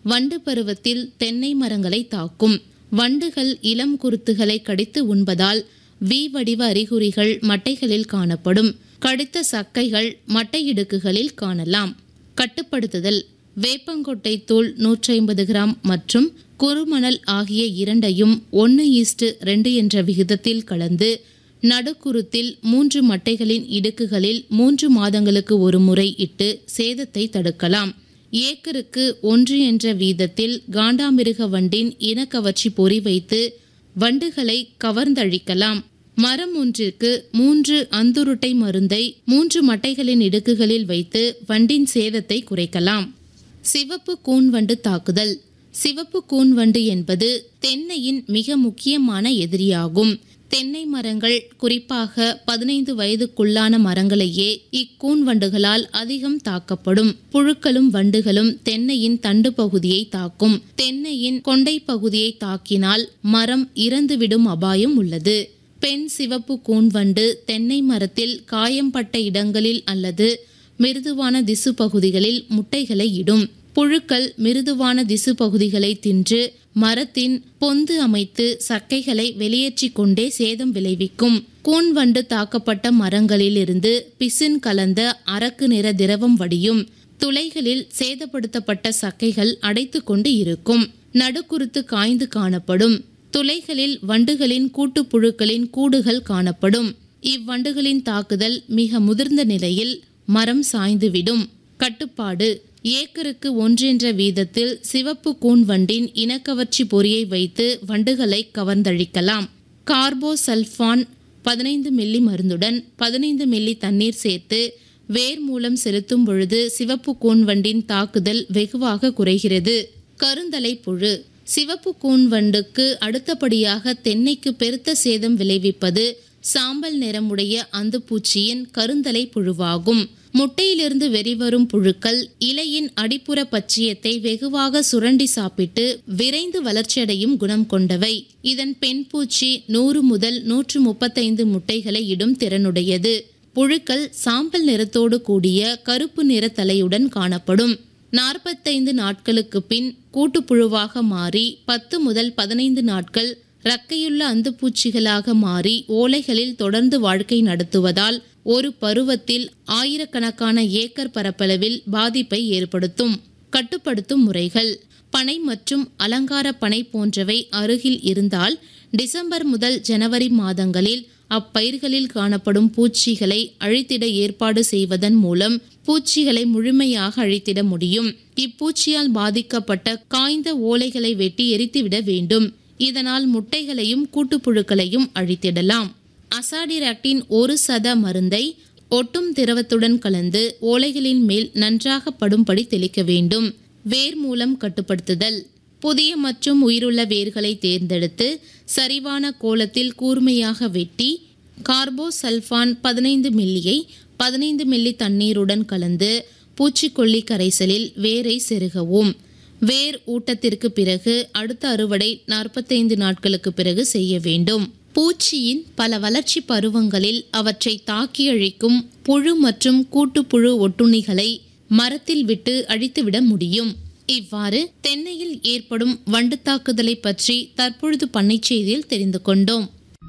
வண்டு பருவத்தில் தென்னை மரங்களை தாக்கும் வண்டுகள் இளம் குருத்துகளை கடித்து உண்பதால் வி வடிவ அறிகுறிகள் மட்டைகளில் காணப்படும் கடித்த சக்கைகள் மட்டை இடுக்குகளில் காணலாம் கட்டுப்படுத்துதல் வேப்பங்கொட்டை தூள் நூற்றி ஐம்பது கிராம் மற்றும் குறுமணல் ஆகிய இரண்டையும் ஒன்று ஈஸ்டு ரெண்டு என்ற விகிதத்தில் கலந்து நடுக்குருத்தில் மூன்று மட்டைகளின் இடுக்குகளில் மூன்று மாதங்களுக்கு ஒரு முறை இட்டு சேதத்தை தடுக்கலாம் ஏக்கருக்கு ஒன்று என்ற வீதத்தில் காண்டாமிருக வண்டின் இனக்கவர்ச்சி பொறி வைத்து வண்டுகளை கவர்ந்தழிக்கலாம் மரம் ஒன்றிற்கு மூன்று அந்துருட்டை மருந்தை மூன்று மட்டைகளின் இடுக்குகளில் வைத்து வண்டின் சேதத்தை குறைக்கலாம் சிவப்பு கூன்வண்டு தாக்குதல் சிவப்பு கூன்வண்டு என்பது தென்னையின் மிக முக்கியமான எதிரியாகும் தென்னை மரங்கள் குறிப்பாக பதினைந்து வயதுக்குள்ளான மரங்களையே இக்கூன் வண்டுகளால் அதிகம் தாக்கப்படும் புழுக்களும் வண்டுகளும் தென்னையின் தண்டு பகுதியை தாக்கும் தென்னையின் கொண்டை பகுதியை தாக்கினால் மரம் இறந்துவிடும் அபாயம் உள்ளது பெண் சிவப்பு கூன்வண்டு தென்னை மரத்தில் காயம்பட்ட இடங்களில் அல்லது மிருதுவான திசு பகுதிகளில் முட்டைகளை இடும் புழுக்கள் மிருதுவான திசு பகுதிகளை தின்று மரத்தின் பொந்து அமைத்து சக்கைகளை வெளியேற்றி கொண்டே சேதம் விளைவிக்கும் கூன்வண்டு தாக்கப்பட்ட மரங்களில் இருந்து பிசின் கலந்த அரக்கு நிற திரவம் வடியும் துளைகளில் சேதப்படுத்தப்பட்ட சக்கைகள் அடைத்து கொண்டு இருக்கும் நடுக்குருத்து காய்ந்து காணப்படும் துளைகளில் வண்டுகளின் கூட்டுப்புழுக்களின் கூடுகள் காணப்படும் இவ்வண்டுகளின் தாக்குதல் மிக முதிர்ந்த நிலையில் மரம் சாய்ந்துவிடும் கட்டுப்பாடு ஏக்கருக்கு ஒன்றென்ற வீதத்தில் சிவப்பு கூன் வண்டின் இனக்கவர்ச்சி பொறியை வைத்து வண்டுகளை கவர்ந்தழிக்கலாம் கார்போசல்ஃபான் பதினைந்து மில்லி மருந்துடன் பதினைந்து மில்லி தண்ணீர் சேர்த்து வேர் மூலம் செலுத்தும் பொழுது சிவப்பு கூன் வண்டின் தாக்குதல் வெகுவாக குறைகிறது கருந்தலை புழு சிவப்பு கூன் வண்டுக்கு அடுத்தபடியாக தென்னைக்கு பெருத்த சேதம் விளைவிப்பது சாம்பல் நிறமுடைய அந்துப்பூச்சியின் கருந்தலை புழுவாகும் முட்டையிலிருந்து வெளிவரும் புழுக்கள் இலையின் அடிப்புற பச்சியத்தை வெகுவாக சுரண்டி சாப்பிட்டு விரைந்து வளர்ச்சியடையும் குணம் கொண்டவை இதன் பெண் பூச்சி நூறு முதல் நூற்று முப்பத்தைந்து முட்டைகளை இடும் திறனுடையது புழுக்கள் சாம்பல் நிறத்தோடு கூடிய கருப்பு நிற தலையுடன் காணப்படும் நாற்பத்தைந்து நாட்களுக்கு பின் கூட்டுப்புழுவாக மாறி பத்து முதல் பதினைந்து நாட்கள் ரக்கையுள்ள அந்துப்பூச்சிகளாக மாறி ஓலைகளில் தொடர்ந்து வாழ்க்கை நடத்துவதால் ஒரு பருவத்தில் ஆயிரக்கணக்கான ஏக்கர் பரப்பளவில் பாதிப்பை ஏற்படுத்தும் கட்டுப்படுத்தும் முறைகள் பனை மற்றும் அலங்கார பனை போன்றவை அருகில் இருந்தால் டிசம்பர் முதல் ஜனவரி மாதங்களில் அப்பயிர்களில் காணப்படும் பூச்சிகளை அழித்திட ஏற்பாடு செய்வதன் மூலம் பூச்சிகளை முழுமையாக அழித்திட முடியும் இப்பூச்சியால் பாதிக்கப்பட்ட காய்ந்த ஓலைகளை வெட்டி எரித்துவிட வேண்டும் இதனால் முட்டைகளையும் கூட்டுப்புழுக்களையும் அழித்திடலாம் அசாடிராக்டின் ஒரு சத மருந்தை ஒட்டும் திரவத்துடன் கலந்து ஓலைகளின் மேல் நன்றாக படும்படி தெளிக்க வேண்டும் வேர் மூலம் கட்டுப்படுத்துதல் புதிய மற்றும் உயிருள்ள வேர்களை தேர்ந்தெடுத்து சரிவான கோலத்தில் கூர்மையாக வெட்டி கார்போசல்ஃபான் பதினைந்து மில்லியை பதினைந்து மில்லி தண்ணீருடன் கலந்து பூச்சிக்கொல்லி கரைசலில் வேரை செருகவும் வேர் ஊட்டத்திற்கு பிறகு அடுத்த அறுவடை நாற்பத்தைந்து நாட்களுக்கு பிறகு செய்ய வேண்டும் பூச்சியின் பல வளர்ச்சி பருவங்களில் அவற்றை தாக்கி அழிக்கும் புழு மற்றும் கூட்டுப்புழு ஒட்டுண்ணிகளை மரத்தில் விட்டு அழித்துவிட முடியும் இவ்வாறு தென்னையில் ஏற்படும் வண்டு தாக்குதலை பற்றி தற்பொழுது பண்ணை செய்தியில் தெரிந்து கொண்டோம்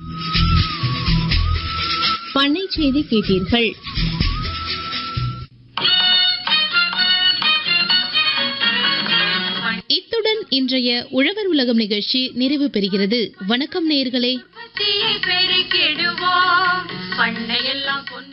பண்ணை செய்தி கேட்டீர்கள் இத்துடன் இன்றைய உழவர் உலகம் நிகழ்ச்சி நிறைவு பெறுகிறது வணக்கம் நேயர்களே உற்பத்தியை பெருக்கிடுவோம் பண்ணையெல்லாம் பொன்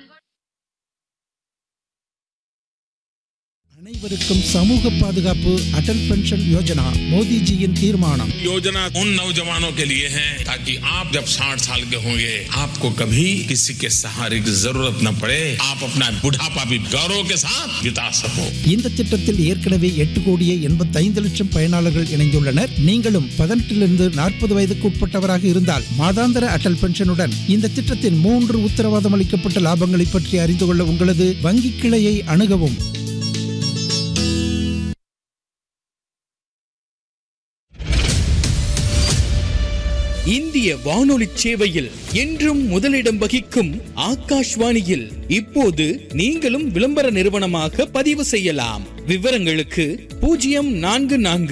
அனைவருக்கும் சமூக பாதுகாப்பு அடல் பென்ஷன் யோஜனா மோடிஜியின் தீர்மானம் योजना उन नौजवानों के लिए है ताकि आप जब 60 साल के होंगे आपको कभी किसी के सहारे की जरूरत न पड़े आप अपना बुढ़ापा भी गौरव के साथ बिता सको இந்த திட்டத்தில் ஏற்கனவே எட்டு கோடியே எண்பத்தைந்து லட்சம் பயனாளர்கள் இணைந்துள்ளனர் நீங்களும் பதினெட்டிலிருந்து நாற்பது வயதுக்கு உட்பட்டவராக இருந்தால் மாதாந்திர அடல் பென்ஷனுடன் இந்த திட்டத்தின் மூன்று உத்தரவாதம் அளிக்கப்பட்ட லாபங்களை பற்றி அறிந்து கொள்ள உங்களது வங்கி கிளையை அணுகவும் இந்திய வானொலி சேவையில் என்றும் முதலிடம் வகிக்கும் ஆகாஷ்வாணியில் இப்போது நீங்களும் விளம்பர நிறுவனமாக பதிவு செய்யலாம் விவரங்களுக்கு பூஜ்ஜியம் நான்கு நான்கு